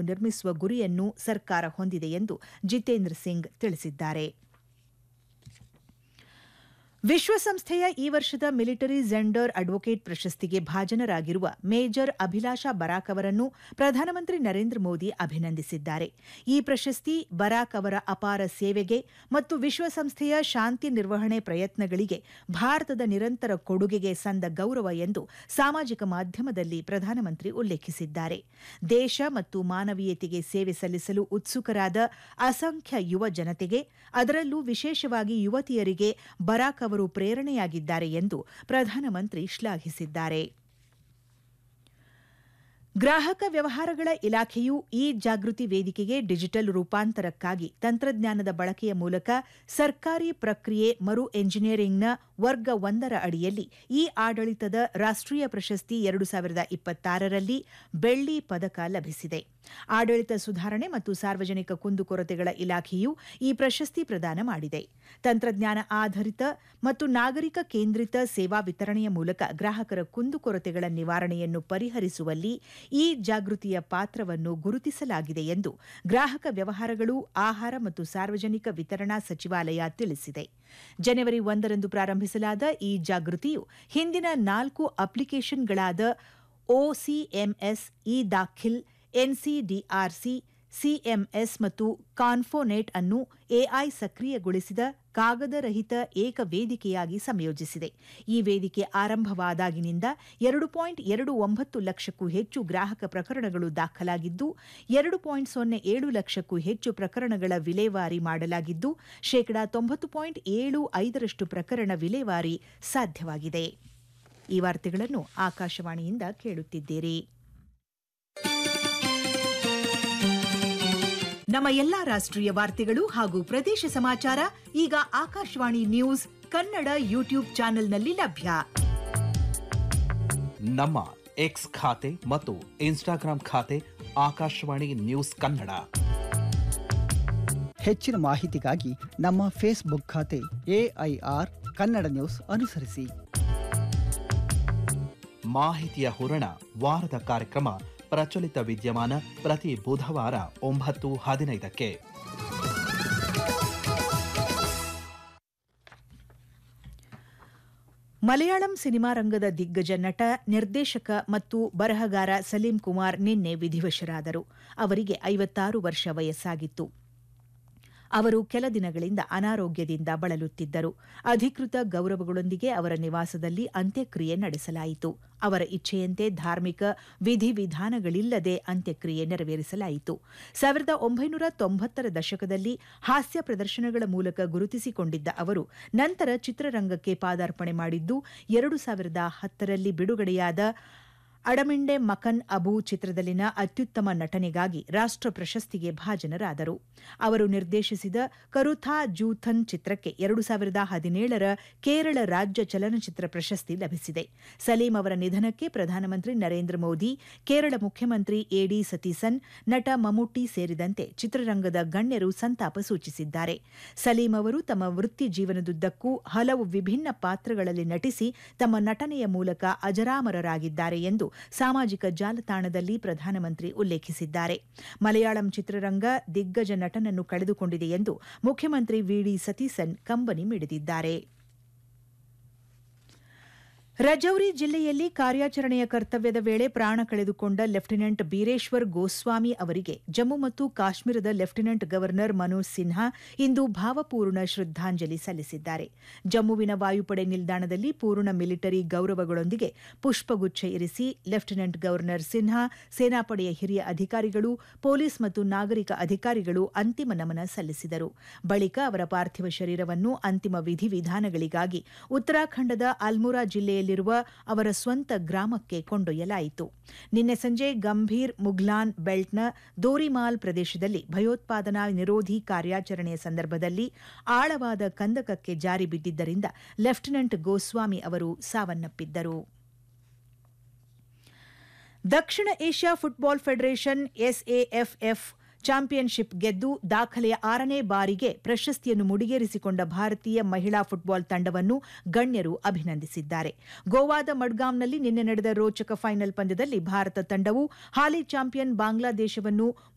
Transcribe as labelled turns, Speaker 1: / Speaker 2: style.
Speaker 1: ನಿರ್ಮಿಸುವ ಗುರಿಯನ್ನು ಸರ್ಕಾರ ಹೊಂದಿದೆ ಎಂದು ಜಿತೇಂದ್ರ ಸಿಂಗ್ ತಿಳಿಸಿದ್ದಾರೆ ವಿಶ್ವಸಂಸ್ಥೆಯ ಈ ವರ್ಷದ ಮಿಲಿಟರಿ ಜೆಂಡರ್ ಅಡ್ವೊಕೇಟ್ ಪ್ರಶಸ್ತಿಗೆ ಭಾಜನರಾಗಿರುವ ಮೇಜರ್ ಅಭಿಲಾಷಾ ಬರಾಕ್ ಅವರನ್ನು ಪ್ರಧಾನಮಂತ್ರಿ ನರೇಂದ್ರ ಮೋದಿ ಅಭಿನಂದಿಸಿದ್ದಾರೆ ಈ ಪ್ರಶಸ್ತಿ ಬರಾಕ್ ಅವರ ಅಪಾರ ಸೇವೆಗೆ ಮತ್ತು ವಿಶ್ವಸಂಸ್ಥೆಯ ಶಾಂತಿ ನಿರ್ವಹಣೆ ಪ್ರಯತ್ನಗಳಿಗೆ ಭಾರತದ ನಿರಂತರ ಕೊಡುಗೆಗೆ ಸಂದ ಗೌರವ ಎಂದು ಸಾಮಾಜಿಕ ಮಾಧ್ಯಮದಲ್ಲಿ ಪ್ರಧಾನಮಂತ್ರಿ ಉಲ್ಲೇಖಿಸಿದ್ದಾರೆ ದೇಶ ಮತ್ತು ಮಾನವೀಯತೆಗೆ ಸೇವೆ ಸಲ್ಲಿಸಲು ಉತ್ಸುಕರಾದ ಅಸಂಖ್ಯ ಯುವ ಜನತೆಗೆ ಅದರಲ್ಲೂ ವಿಶೇಷವಾಗಿ ಯುವತಿಯರಿಗೆ ಬರಾಕ್ ಅವರು ಪ್ರೇರಣೆಯಾಗಿದ್ದಾರೆ ಎಂದು ಪ್ರಧಾನಮಂತ್ರಿ ಶ್ಲಾಘಿಸಿದ್ದಾರೆ ಗ್ರಾಹಕ ವ್ಯವಹಾರಗಳ ಇಲಾಖೆಯು ಇ ಜಾಗೃತಿ ವೇದಿಕೆಗೆ ಡಿಜಿಟಲ್ ರೂಪಾಂತರಕ್ಕಾಗಿ ತಂತ್ರಜ್ಞಾನದ ಬಳಕೆಯ ಮೂಲಕ ಸರ್ಕಾರಿ ಪ್ರಕ್ರಿಯೆ ಮರು ಎಂಜಿನಿಯರಿಂಗ್ನ ವರ್ಗ ಒಂದರ ಅಡಿಯಲ್ಲಿ ಇ ಆಡಳಿತದ ರಾಷ್ಟ್ರೀಯ ಪ್ರಶಸ್ತಿ ಎರಡು ಸಾವಿರದ ಇಪ್ಪತ್ತಾರರಲ್ಲಿ ಬೆಳ್ಳಿ ಪದಕ ಲಭಿಸಿದೆ ಆಡಳಿತ ಸುಧಾರಣೆ ಮತ್ತು ಸಾರ್ವಜನಿಕ ಕುಂದುಕೊರತೆಗಳ ಇಲಾಖೆಯು ಈ ಪ್ರಶಸ್ತಿ ಪ್ರದಾನ ಮಾಡಿದೆ ತಂತ್ರಜ್ಞಾನ ಆಧಾರಿತ ಮತ್ತು ನಾಗರಿಕ ಕೇಂದ್ರಿತ ಸೇವಾ ವಿತರಣೆಯ ಮೂಲಕ ಗ್ರಾಹಕರ ಕುಂದುಕೊರತೆಗಳ ನಿವಾರಣೆಯನ್ನು ಪರಿಹರಿಸುವಲ್ಲಿ ಈ ಜಾಗೃತಿಯ ಪಾತ್ರವನ್ನು ಗುರುತಿಸಲಾಗಿದೆ ಎಂದು ಗ್ರಾಹಕ ವ್ಯವಹಾರಗಳು ಆಹಾರ ಮತ್ತು ಸಾರ್ವಜನಿಕ ವಿತರಣಾ ಸಚಿವಾಲಯ ತಿಳಿಸಿದೆ ಜನವರಿ ಒಂದರಂದು ಪ್ರಾರಂಭಿಸಲಾದ ಈ ಜಾಗೃತಿಯು ಹಿಂದಿನ ನಾಲ್ಕು ಅಪ್ಲಿಕೇಶನ್ಗಳಾದ ಒಸಿಎಂಎಸ್ ಇ ದಾಖಿಲ್ ಎನ್ಸಿಡಿಆರ್ಸಿ ಸಿಎಂಎಸ್ ಮತ್ತು ಕಾನ್ಫೋನೆಟ್ ಅನ್ನು ಎಐ ಸಕ್ರಿಯಗೊಳಿಸಿದ ಕಾಗದರಹಿತ ಏಕ ವೇದಿಕೆಯಾಗಿ ಸಂಯೋಜಿಸಿದೆ ಈ ವೇದಿಕೆ ಆರಂಭವಾದಾಗಿನಿಂದ ಎರಡು ಪಾಯಿಂಟ್ ಎರಡು ಒಂಬತ್ತು ಲಕ್ಷಕ್ಕೂ ಹೆಚ್ಚು ಗ್ರಾಹಕ ಪ್ರಕರಣಗಳು ದಾಖಲಾಗಿದ್ದು ಎರಡು ಪಾಯಿಂಟ್ ಸೊನ್ನೆ ಏಳು ಲಕ್ಷಕ್ಕೂ ಹೆಚ್ಚು ಪ್ರಕರಣಗಳ ವಿಲೇವಾರಿ ಮಾಡಲಾಗಿದ್ದು ಶೇಕಡಾ ತೊಂಬತ್ತು ಪಾಯಿಂಟ್ ಏಳು ಐದರಷ್ಟು ಪ್ರಕರಣ ವಿಲೇವಾರಿ ಸಾಧ್ಯವಾಗಿದೆ ಈ ವಾರ್ತೆಗಳನ್ನು ಆಕಾಶವಾಣಿಯಿಂದ ಕೇಳುತ್ತಿದ್ದೀರಿ ನಮ್ಮ ಎಲ್ಲಾ ರಾಷ್ಟ್ರೀಯ ವಾರ್ತೆಗಳು ಹಾಗೂ ಪ್ರದೇಶ ಸಮಾಚಾರ ಈಗ ಆಕಾಶವಾಣಿ ನ್ಯೂಸ್ ಕನ್ನಡ ಯೂಟ್ಯೂಬ್ ಚಾನೆಲ್ನಲ್ಲಿ ಲಭ್ಯ
Speaker 2: ನಮ್ಮ ಎಕ್ಸ್ ಖಾತೆ ಮತ್ತು ಇನ್ಸ್ಟಾಗ್ರಾಂ ಖಾತೆ ಆಕಾಶವಾಣಿ ನ್ಯೂಸ್ ಕನ್ನಡ
Speaker 3: ಹೆಚ್ಚಿನ ಮಾಹಿತಿಗಾಗಿ ನಮ್ಮ ಫೇಸ್ಬುಕ್ ಖಾತೆ ಎಐಆರ್ ಕನ್ನಡ ನ್ಯೂಸ್ ಅನುಸರಿಸಿ
Speaker 2: ಮಾಹಿತಿಯ ಹೂರಣ ವಾರದ ಕಾರ್ಯಕ್ರಮ ಪ್ರಚಲಿತ ವಿದ್ಯಮಾನ ಪ್ರತಿ ಬುಧವಾರ ಒಂಬತ್ತು ಹದಿನೈದಕ್ಕೆ
Speaker 1: ಮಲಯಾಳಂ ಸಿನಿಮಾ ರಂಗದ ದಿಗ್ಗಜ ನಟ ನಿರ್ದೇಶಕ ಮತ್ತು ಬರಹಗಾರ ಸಲೀಂ ಕುಮಾರ್ ನಿನ್ನೆ ವಿಧಿವಶರಾದರು ಅವರಿಗೆ ಐವತ್ತಾರು ವರ್ಷ ವಯಸ್ಸಾಗಿತ್ತು ಅವರು ಕೆಲ ದಿನಗಳಿಂದ ಅನಾರೋಗ್ಯದಿಂದ ಬಳಲುತ್ತಿದ್ದರು ಅಧಿಕೃತ ಗೌರವಗಳೊಂದಿಗೆ ಅವರ ನಿವಾಸದಲ್ಲಿ ಅಂತ್ಯಕ್ರಿಯೆ ನಡೆಸಲಾಯಿತು ಅವರ ಇಚ್ಛೆಯಂತೆ ಧಾರ್ಮಿಕ ವಿಧಿವಿಧಾನಗಳಿಲ್ಲದೆ ಅಂತ್ಯಕ್ರಿಯೆ ನೆರವೇರಿಸಲಾಯಿತು ಸಾವಿರದ ಒಂಬೈನೂರ ತೊಂಬತ್ತರ ದಶಕದಲ್ಲಿ ಹಾಸ್ಯ ಪ್ರದರ್ಶನಗಳ ಮೂಲಕ ಗುರುತಿಸಿಕೊಂಡಿದ್ದ ಅವರು ನಂತರ ಚಿತ್ರರಂಗಕ್ಕೆ ಪಾದಾರ್ಪಣೆ ಮಾಡಿದ್ದು ಎರಡು ಸಾವಿರದ ಹತ್ತರಲ್ಲಿ ಬಿಡುಗಡೆಯಾದ ಅಡಮಿಂಡೆ ಮಕನ್ ಅಬು ಚಿತ್ರದಲ್ಲಿನ ಅತ್ಯುತ್ತಮ ನಟನೆಗಾಗಿ ರಾಷ್ಟ್ರ ಪ್ರಶಸ್ತಿಗೆ ಭಾಜನರಾದರು ಅವರು ನಿರ್ದೇಶಿಸಿದ ಕರುಥಾ ಜೂಥನ್ ಚಿತ್ರಕ್ಕೆ ಎರಡು ಸಾವಿರದ ಹದಿನೇಳರ ಕೇರಳ ರಾಜ್ಯ ಚಲನಚಿತ್ರ ಪ್ರಶಸ್ತಿ ಲಭಿಸಿದೆ ಸಲೀಂ ಅವರ ನಿಧನಕ್ಕೆ ಪ್ರಧಾನಮಂತ್ರಿ ನರೇಂದ್ರ ಮೋದಿ ಕೇರಳ ಮುಖ್ಯಮಂತ್ರಿ ಎಡಿ ಸತೀಸನ್ ನಟ ಮಮ್ಮುಟ್ಟಿ ಸೇರಿದಂತೆ ಚಿತ್ರರಂಗದ ಗಣ್ಯರು ಸಂತಾಪ ಸೂಚಿಸಿದ್ದಾರೆ ಸಲೀಂ ಅವರು ತಮ್ಮ ವೃತ್ತಿ ಜೀವನದುದ್ದಕ್ಕೂ ಹಲವು ವಿಭಿನ್ನ ಪಾತ್ರಗಳಲ್ಲಿ ನಟಿಸಿ ತಮ್ಮ ನಟನೆಯ ಮೂಲಕ ಅಜರಾಮರರಾಗಿದ್ದಾರೆ ಎಂದು ಸಾಮಾಜಿಕ ಜಾಲತಾಣದಲ್ಲಿ ಪ್ರಧಾನಮಂತ್ರಿ ಉಲ್ಲೇಖಿಸಿದ್ದಾರೆ ಮಲಯಾಳಂ ಚಿತ್ರರಂಗ ದಿಗ್ಗಜ ನಟನನ್ನು ಕಳೆದುಕೊಂಡಿದೆ ಎಂದು ಮುಖ್ಯಮಂತ್ರಿ ವಿಡಿ ಸತೀಸನ್ ಕಂಬನಿ ಮಿಡಿದಿದ್ದಾರೆ ರಜೌರಿ ಜಿಲ್ಲೆಯಲ್ಲಿ ಕಾರ್ಯಾಚರಣೆಯ ಕರ್ತವ್ಯದ ವೇಳೆ ಪ್ರಾಣ ಕಳೆದುಕೊಂಡ ಲೆಫ್ಟಿನೆಂಟ್ ಬೀರೇಶ್ವರ್ ಗೋಸ್ವಾಮಿ ಅವರಿಗೆ ಜಮ್ಮು ಮತ್ತು ಕಾಶ್ಮೀರದ ಲೆಫ್ಟಿನೆಂಟ್ ಗವರ್ನರ್ ಮನೋಜ್ ಸಿನ್ಹಾ ಇಂದು ಭಾವಪೂರ್ಣ ಶ್ರದ್ದಾಂಜಲಿ ಸಲ್ಲಿಸಿದ್ದಾರೆ ಜಮ್ಮುವಿನ ವಾಯುಪಡೆ ನಿಲ್ದಾಣದಲ್ಲಿ ಪೂರ್ಣ ಮಿಲಿಟರಿ ಗೌರವಗಳೊಂದಿಗೆ ಪುಷ್ಪಗುಚ್ಛ ಇರಿಸಿ ಲೆಫ್ಟಿನೆಂಟ್ ಗವರ್ನರ್ ಸಿನ್ಹಾ ಸೇನಾಪಡೆಯ ಹಿರಿಯ ಅಧಿಕಾರಿಗಳು ಪೊಲೀಸ್ ಮತ್ತು ನಾಗರಿಕ ಅಧಿಕಾರಿಗಳು ಅಂತಿಮ ನಮನ ಸಲ್ಲಿಸಿದರು ಬಳಿಕ ಅವರ ಪಾರ್ಥಿವ ಶರೀರವನ್ನು ಅಂತಿಮ ವಿಧಿವಿಧಾನಗಳಿಗಾಗಿ ಉತ್ತರಾಖಂಡದ ಅಲ್ಮುರಾ ಜಿಲ್ಲೆಯಲ್ಲಿರುವ ಅವರ ಸ್ವಂತ ಗ್ರಾಮಕ್ಕೆ ಕೊಂಡೊಯ್ಯಲಾಯಿತು ನಿನ್ನೆ ಸಂಜೆ ಗಂಭೀರ್ ಮುಘ್ಲಾನ್ ಬೆಲ್ಟ್ನ ದೋರಿಮಾಲ್ ಪ್ರದೇಶದಲ್ಲಿ ಭಯೋತ್ಪಾದನಾ ನಿರೋಧಿ ಕಾರ್ಯಾಚರಣೆಯ ಸಂದರ್ಭದಲ್ಲಿ ಆಳವಾದ ಕಂದಕಕ್ಕೆ ಜಾರಿ ಬಿದ್ದಿದ್ದರಿಂದ ಲೆಫ್ಟಿನೆಂಟ್ ಗೋಸ್ವಾಮಿ ಅವರು ಸಾವನ್ನಪ್ಪಿದ್ದರು ದಕ್ಷಿಣ Asia football federation SAFF championship ಗೆದ್ದು ದಾಖಲೆಯ ಆರನೇ ಬಾರಿಗೆ ಪ್ರಶಸ್ತಿಯನ್ನು ಮುಡಿಗೇರಿಸಿಕೊಂಡ ಭಾರತೀಯ ಮಹಿಳಾ ಫುಟ್ಬಾಲ್ ತಂಡವನ್ನು ಗಣ್ಯರು ಅಭಿನಂದಿಸಿದ್ದಾರೆ ಗೋವಾದ ಮಡ್ಗಾಂವ್ನಲ್ಲಿ ನಿನ್ನೆ ನಡೆದ ರೋಚಕ ಫೈನಲ್ ಪಂದ್ಯದಲ್ಲಿ ಭಾರತ ತಂಡವು ಹಾಲಿ ಚಾಂಪಿಯನ್ ಬಾಂಗ್ಲಾದೇಶವನ್ನು